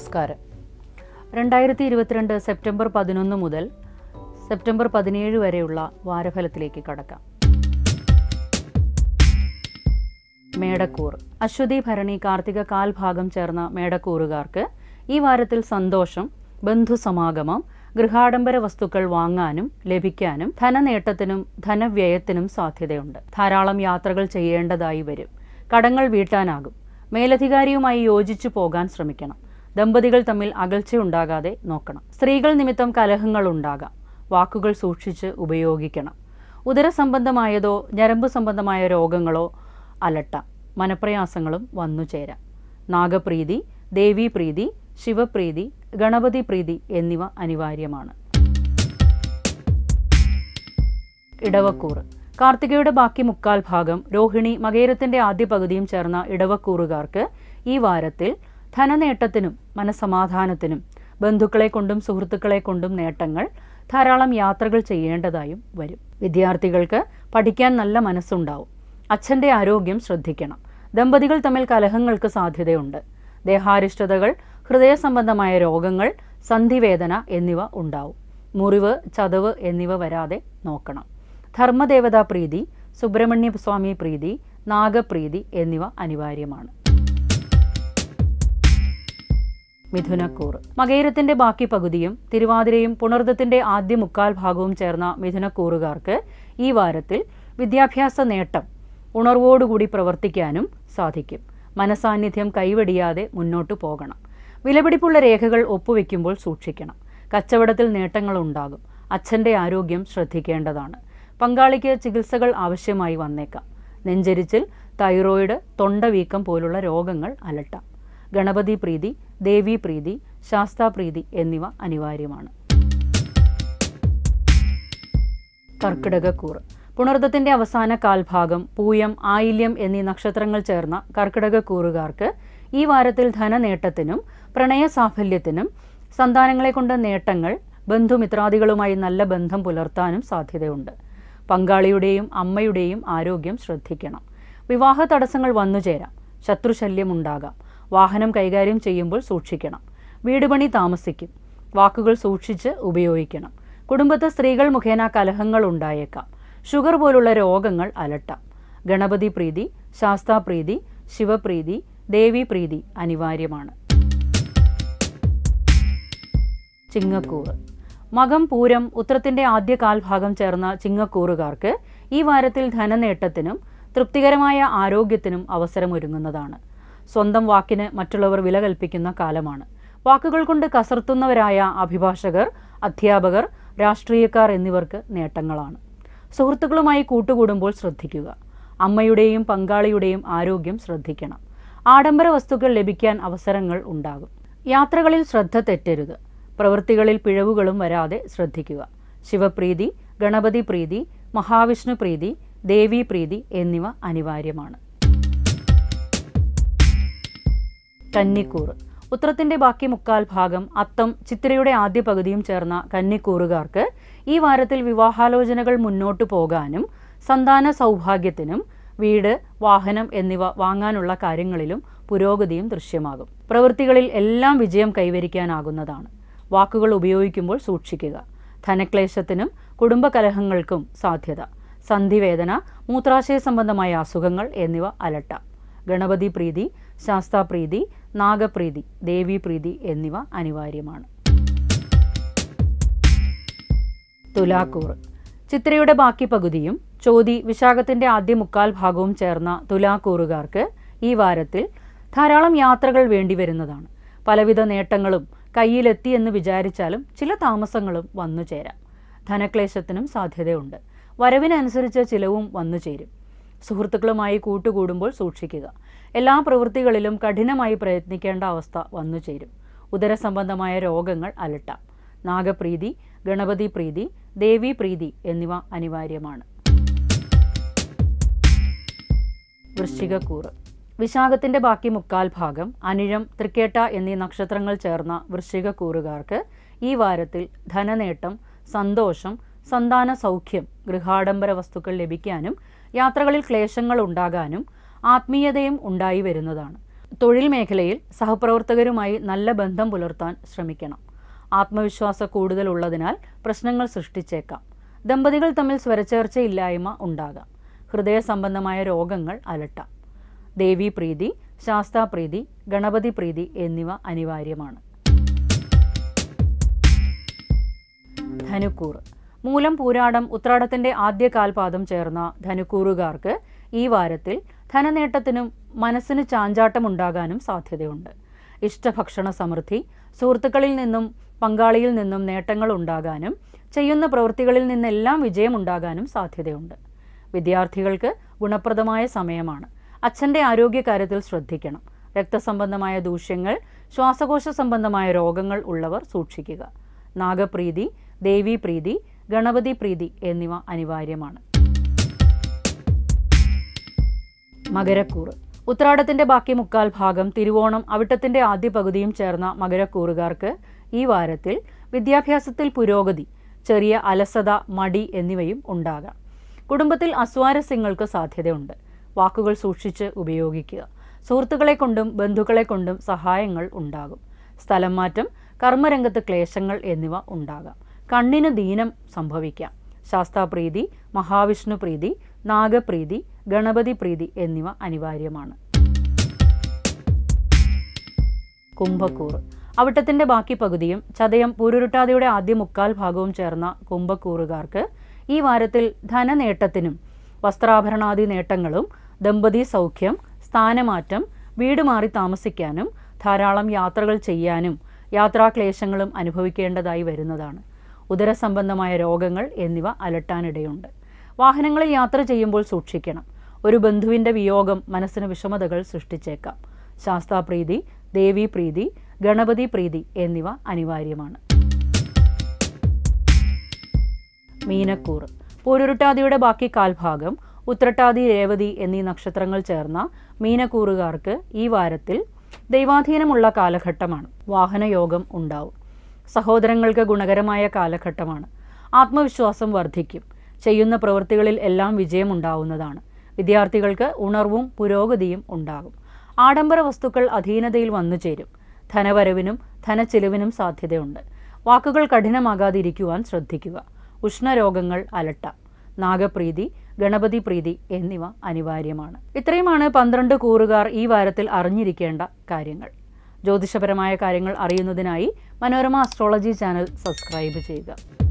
നമസ്കാരം രണ്ടായിരത്തി ഇരുപത്തിരണ്ട് സെപ്റ്റംബർ പതിനൊന്ന് മുതൽ സെപ്റ്റംബർ പതിനേഴ് വരെയുള്ള വാരഫലത്തിലേക്ക് കടക്കാം മേടക്കൂർ അശ്വതി ഭരണി കാർത്തിക കാൽഭാഗം ചേർന്ന മേടക്കൂറുകാർക്ക് ഈ വാരത്തിൽ സന്തോഷം ബന്ധുസമാഗമം ഗൃഹാഡംബര വസ്തുക്കൾ വാങ്ങാനും ലഭിക്കാനും ധനനേട്ടത്തിനും ധനവ്യയത്തിനും സാധ്യതയുണ്ട് ധാരാളം യാത്രകൾ ചെയ്യേണ്ടതായി വരും കടങ്ങൾ വീട്ടാനാകും മേലധികാരിയുമായി യോജിച്ചു പോകാൻ ശ്രമിക്കണം ദമ്പതികൾ തമ്മിൽ അകൽച്ചയുണ്ടാകാതെ നോക്കണം സ്ത്രീകൾ നിമിത്തം കലഹങ്ങൾ ഉണ്ടാകാം വാക്കുകൾ സൂക്ഷിച്ച് ഉപയോഗിക്കണം ഉദരസംബന്ധമായതോ ഞരമ്പ് സംബന്ധമായ രോഗങ്ങളോ അലട്ടാം മനപ്രയാസങ്ങളും വന്നു ചേരാം നാഗപ്രീതി ദേവീപ്രീതി ശിവപ്രീതി ഗണപതി പ്രീതി എന്നിവ അനിവാര്യമാണ് ഇടവക്കൂറ് കാർത്തികയുടെ ബാക്കി മുക്കാൽ ഭാഗം രോഹിണി മകേരത്തിന്റെ ആദ്യ പകുതിയും ചേർന്ന ഇടവക്കൂറുകാർക്ക് ഈ വാരത്തിൽ ധനനേട്ടത്തിനും മനസമാധാനത്തിനും ബന്ധുക്കളെ കൊണ്ടും സുഹൃത്തുക്കളെ കൊണ്ടും നേട്ടങ്ങൾ ധാരാളം യാത്രകൾ ചെയ്യേണ്ടതായും വരും വിദ്യാർത്ഥികൾക്ക് പഠിക്കാൻ നല്ല മനസ്സുണ്ടാവും അച്ഛൻ്റെ ആരോഗ്യം ശ്രദ്ധിക്കണം ദമ്പതികൾ തമ്മിൽ കലഹങ്ങൾക്ക് സാധ്യതയുണ്ട് ദേഹാരിഷ്ടതകൾ ഹൃദയ സംബന്ധമായ രോഗങ്ങൾ സന്ധിവേദന എന്നിവ ഉണ്ടാവും മുറിവ് ചതവ് എന്നിവ വരാതെ നോക്കണം ധർമ്മദേവതാ പ്രീതി സുബ്രഹ്മണ്യ സ്വാമി പ്രീതി നാഗപ്രീതി എന്നിവ അനിവാര്യമാണ് മിഥുനക്കൂർ മകേരത്തിന്റെ ബാക്കി പകുതിയും തിരുവാതിരയും പുണർദത്തിന്റെ ആദ്യ മുക്കാൽ ഭാഗവും ചേർന്ന മിഥുനക്കൂറുകാർക്ക് ഈ വാരത്തിൽ വിദ്യാഭ്യാസ നേട്ടം ഉണർവോടുകൂടി പ്രവർത്തിക്കാനും സാധിക്കും മനസാന്നിധ്യം കൈവെടിയാതെ മുന്നോട്ടു പോകണം വിലപിടിപ്പുള്ള രേഖകൾ ഒപ്പുവെക്കുമ്പോൾ സൂക്ഷിക്കണം കച്ചവടത്തിൽ നേട്ടങ്ങൾ ഉണ്ടാകും അച്ഛൻ്റെ ആരോഗ്യം ശ്രദ്ധിക്കേണ്ടതാണ് പങ്കാളിക്ക് ചികിത്സകൾ ആവശ്യമായി വന്നേക്കാം നെഞ്ചരിച്ചിൽ തൈറോയിഡ് തൊണ്ടവീക്കം പോലുള്ള രോഗങ്ങൾ അലട്ടാം ഗണപതി പ്രീതി ദേവി പ്രീതി ശാസ്താപ്രീതി എന്നിവ അനിവാര്യമാണ് കർക്കിടകക്കൂറ് പുണർദത്തിന്റെ അവസാന കാൽഭാഗം പൂയം ആയില്യം എന്നീ നക്ഷത്രങ്ങൾ ചേർന്ന കർക്കിടകക്കൂറുകാർക്ക് ഈ വാരത്തിൽ ധനനേട്ടത്തിനും പ്രണയ സാഫല്യത്തിനും സന്താനങ്ങളെ കൊണ്ട് നേട്ടങ്ങൾ ബന്ധുമിത്രാദികളുമായി നല്ല ബന്ധം പുലർത്താനും സാധ്യതയുണ്ട് പങ്കാളിയുടെയും അമ്മയുടെയും ആരോഗ്യം ശ്രദ്ധിക്കണം വിവാഹ തടസ്സങ്ങൾ വന്നുചേരാം ശത്രുശല്യം ഉണ്ടാകാം വാഹനം കൈകാര്യം ചെയ്യുമ്പോൾ സൂക്ഷിക്കണം വീട് പണി താമസിക്കും വാക്കുകൾ സൂക്ഷിച്ച് ഉപയോഗിക്കണം കുടുംബത്തെ സ്ത്രീകൾ മുഖേന കലഹങ്ങൾ ഉണ്ടായേക്കാം ഷുഗർ പോലുള്ള രോഗങ്ങൾ അലട്ടാം ഗണപതി പ്രീതി ശാസ്താപ്രീതി ശിവപ്രീതി ദേവീപ്രീതി അനിവാര്യമാണ് ചിങ്ങക്കൂറ് മകം പൂരം ഉത്രത്തിന്റെ ആദ്യ കാൽഭാഗം ചേർന്ന ചിങ്ങക്കൂറുകാർക്ക് ഈ വാരത്തിൽ ധനനേട്ടത്തിനും തൃപ്തികരമായ ആരോഗ്യത്തിനും അവസരമൊരുങ്ങുന്നതാണ് സ്വന്തം വാക്കിന് മറ്റുള്ളവർ വില കൽപ്പിക്കുന്ന കാലമാണ് വാക്കുകൾ കൊണ്ട് കസർത്തുന്നവരായ അഭിഭാഷകർ അധ്യാപകർ രാഷ്ട്രീയക്കാർ എന്നിവർക്ക് നേട്ടങ്ങളാണ് സുഹൃത്തുക്കളുമായി കൂട്ടുകൂടുമ്പോൾ ശ്രദ്ധിക്കുക അമ്മയുടെയും പങ്കാളിയുടെയും ആരോഗ്യം ശ്രദ്ധിക്കണം ആഡംബര വസ്തുക്കൾ ലഭിക്കാൻ അവസരങ്ങൾ ഉണ്ടാകും യാത്രകളിൽ ശ്രദ്ധ തെറ്റരുത് പ്രവൃത്തികളിൽ പിഴവുകളും വരാതെ ശ്രദ്ധിക്കുക ശിവപ്രീതി ഗണപതി പ്രീതി മഹാവിഷ്ണു പ്രീതി ദേവി പ്രീതി എന്നിവ അനിവാര്യമാണ് കന്നിക്കൂറ് ഉത്രത്തിന്റെ ബാക്കി മുക്കാൽ ഭാഗം അത്തം ചിത്തിരയുടെ ആദ്യ പകുതിയും ചേർന്ന കന്നിക്കൂറുകാർക്ക് ഈ വാരത്തിൽ വിവാഹാലോചനകൾ മുന്നോട്ടു പോകാനും സന്താന സൗഭാഗ്യത്തിനും വീട് വാഹനം എന്നിവ വാങ്ങാനുള്ള കാര്യങ്ങളിലും പുരോഗതിയും ദൃശ്യമാകും പ്രവൃത്തികളിൽ എല്ലാം വിജയം കൈവരിക്കാനാകുന്നതാണ് വാക്കുകൾ ഉപയോഗിക്കുമ്പോൾ സൂക്ഷിക്കുക ധനക്ലേശത്തിനും കുടുംബകലഹങ്ങൾക്കും സാധ്യത സന്ധിവേദന മൂത്രാശയ സംബന്ധമായ അസുഖങ്ങൾ എന്നിവ അലട്ടാം ഗണപതി പ്രീതി ശാസ്താപ്രീതി നാഗപ്രീതി ദേവീപ്രീതി എന്നിവ അനിവാര്യമാണ് തുലാക്കൂർ ചിത്രയുടെ ബാക്കി പകുതിയും ചോതി വിശാഖത്തിന്റെ ആദ്യ മുക്കാൽ ഭാഗവും ചേർന്ന തുലാക്കൂറുകാർക്ക് ഈ വാരത്തിൽ ധാരാളം യാത്രകൾ വേണ്ടിവരുന്നതാണ് പലവിധ നേട്ടങ്ങളും കയ്യിലെത്തി എന്ന് വിചാരിച്ചാലും ചില താമസങ്ങളും വന്നു ചേരാം ധനക്ലേശത്തിനും സാധ്യതയുണ്ട് വരവിനനുസരിച്ച് ചിലവും വന്നു ചേരും സുഹൃത്തുക്കളുമായി കൂട്ടുകൂടുമ്പോൾ സൂക്ഷിക്കുക എല്ലാ പ്രവൃത്തികളിലും കഠിനമായി പ്രയത്നിക്കേണ്ട അവസ്ഥ വന്നു ചേരും ഉദരസംബന്ധമായ രോഗങ്ങൾ അലട്ടാം നാഗപ്രീതി ഗണപതി പ്രീതി ദേവി പ്രീതി എന്നിവ അനിവാര്യമാണ് വൃശ്ചികക്കൂറ് വിശാഖത്തിന്റെ ബാക്കി മുക്കാൽ ഭാഗം അനിഴം തൃക്കേട്ട എന്നീ നക്ഷത്രങ്ങൾ ചേർന്ന വൃശ്ചികക്കൂറുകാർക്ക് ഈ വാരത്തിൽ ധനനേട്ടം സന്തോഷം സന്താന സൗഖ്യം ഗൃഹാഡംബര വസ്തുക്കൾ ലഭിക്കാനും യാത്രകളിൽ ക്ലേശങ്ങൾ ഉണ്ടാകാനും ആത്മീയതയും ഉണ്ടായി വരുന്നതാണ് തൊഴിൽ മേഖലയിൽ സഹപ്രവർത്തകരുമായി നല്ല ബന്ധം പുലർത്താൻ ശ്രമിക്കണം ആത്മവിശ്വാസ കൂടുതലുള്ളതിനാൽ പ്രശ്നങ്ങൾ സൃഷ്ടിച്ചേക്കാം ദമ്പതികൾ തമ്മിൽ സ്വരച്ചേർച്ചയില്ലായ്മ ഉണ്ടാകാം ഹൃദയ സംബന്ധമായ രോഗങ്ങൾ അലട്ടാം ദേവീപ്രീതി ശാസ്താപ്രീതി ഗണപതി പ്രീതി എന്നിവ അനിവാര്യമാണ് ധനുക്കൂർ മൂലം പൂരാടം ഉത്രാടത്തിന്റെ ആദ്യ കാൽപാദം ചേർന്ന ധനുക്കൂറുകാർക്ക് ഈ വാരത്തിൽ ധനനേട്ടത്തിനും മനസ്സിന് ചാഞ്ചാട്ടമുണ്ടാകാനും സാധ്യതയുണ്ട് ഇഷ്ടഭക്ഷണ സമൃദ്ധി സുഹൃത്തുക്കളിൽ നിന്നും പങ്കാളിയിൽ നിന്നും നേട്ടങ്ങൾ ഉണ്ടാകാനും ചെയ്യുന്ന പ്രവൃത്തികളിൽ നിന്നെല്ലാം വിജയമുണ്ടാകാനും സാധ്യതയുണ്ട് വിദ്യാർത്ഥികൾക്ക് ഗുണപ്രദമായ സമയമാണ് അച്ഛൻ്റെ ആരോഗ്യകാര്യത്തിൽ ശ്രദ്ധിക്കണം രക്തസംബന്ധമായ ദൂഷ്യങ്ങൾ ശ്വാസകോശ സംബന്ധമായ രോഗങ്ങൾ ഉള്ളവർ സൂക്ഷിക്കുക നാഗപ്രീതി ദേവീപ്രീതി ഗണപതി പ്രീതി എന്നിവ അനിവാര്യമാണ് മകരക്കൂറ് ഉത്രാടത്തിന്റെ ബാക്കി മുക്കാൽ ഭാഗം തിരുവോണം അവിട്ടത്തിന്റെ ആദ്യ പകുതിയും ചേർന്ന മകരക്കൂറുകാർക്ക് ഈ വാരത്തിൽ വിദ്യാഭ്യാസത്തിൽ പുരോഗതി ചെറിയ അലസത മടി എന്നിവയും ഉണ്ടാകാം കുടുംബത്തിൽ അസ്വാരസ്യങ്ങൾക്ക് സാധ്യതയുണ്ട് വാക്കുകൾ സൂക്ഷിച്ച് ഉപയോഗിക്കുക സുഹൃത്തുക്കളെ കൊണ്ടും ബന്ധുക്കളെ കൊണ്ടും സഹായങ്ങൾ ഉണ്ടാകും സ്ഥലം മാറ്റം കർമ്മരംഗത്ത് ക്ലേശങ്ങൾ എന്നിവ ഉണ്ടാകാം കണ്ണിന് ദീനം സംഭവിക്കാം ശാസ്താപ്രീതി മഹാവിഷ്ണു പ്രീതി നാഗപ്രീതി ഗണപതി പ്രീതി എന്നിവ അനിവാര്യമാണ് കുംഭക്കൂർ അവിട്ടത്തിന്റെ ബാക്കി പകുതിയും ചതയം പൂരുരുട്ടാതിയുടെ ആദ്യ മുക്കാൽ ഭാഗവും ചേർന്ന കുംഭക്കൂറുകാർക്ക് ഈ വാരത്തിൽ ധനനേട്ടത്തിനും വസ്ത്രാഭരണാദി നേട്ടങ്ങളും ദമ്പതി സൗഖ്യം സ്ഥാനമാറ്റം വീട് മാറി താമസിക്കാനും ധാരാളം യാത്രകൾ ചെയ്യാനും യാത്രാക്ലേശങ്ങളും അനുഭവിക്കേണ്ടതായി വരുന്നതാണ് ഉദരസംബന്ധമായ രോഗങ്ങൾ എന്നിവ അലട്ടാനിടയുണ്ട് വാഹനങ്ങളിൽ യാത്ര ചെയ്യുമ്പോൾ സൂക്ഷിക്കണം ഒരു ബന്ധുവിൻ്റെ വിയോഗം മനസ്സിന് വിഷമതകൾ സൃഷ്ടിച്ചേക്കാം ശാസ്താപ്രീതി ദേവീപ്രീതി ഗണപതി പ്രീതി എന്നിവ അനിവാര്യമാണ് മീനക്കൂർ പൂരുരുട്ടാതിയുടെ ബാക്കി കാൽഭാഗം ഉത്രട്ടാതി രേവതി എന്നീ നക്ഷത്രങ്ങൾ ചേർന്ന മീനക്കൂറുകാർക്ക് ഈ വാരത്തിൽ ദൈവാധീനമുള്ള കാലഘട്ടമാണ് വാഹനയോഗം ഉണ്ടാവും സഹോദരങ്ങൾക്ക് ഗുണകരമായ കാലഘട്ടമാണ് ആത്മവിശ്വാസം വർദ്ധിക്കും ചെയ്യുന്ന പ്രവൃത്തികളിൽ എല്ലാം വിജയമുണ്ടാവുന്നതാണ് വിദ്യാർത്ഥികൾക്ക് ഉണർവും പുരോഗതിയും ഉണ്ടാകും ആഡംബര വസ്തുക്കൾ അധീനതയിൽ വന്നു ചേരും ധനവരവിനും ധനച്ചിലവിനും സാധ്യതയുണ്ട് വാക്കുകൾ കഠിനമാകാതിരിക്കുവാൻ ശ്രദ്ധിക്കുക ഉഷ്ണരോഗങ്ങൾ അലട്ടാം നാഗപ്രീതി ഗണപതി പ്രീതി എന്നിവ അനിവാര്യമാണ് ഇത്രയുമാണ് പന്ത്രണ്ട് കൂറുകാർ ഈ വാരത്തിൽ അറിഞ്ഞിരിക്കേണ്ട കാര്യങ്ങൾ ജ്യോതിഷപരമായ കാര്യങ്ങൾ അറിയുന്നതിനായി മനോരമ അസ്ട്രോളജി ചാനൽ സബ്സ്ക്രൈബ് ചെയ്യുക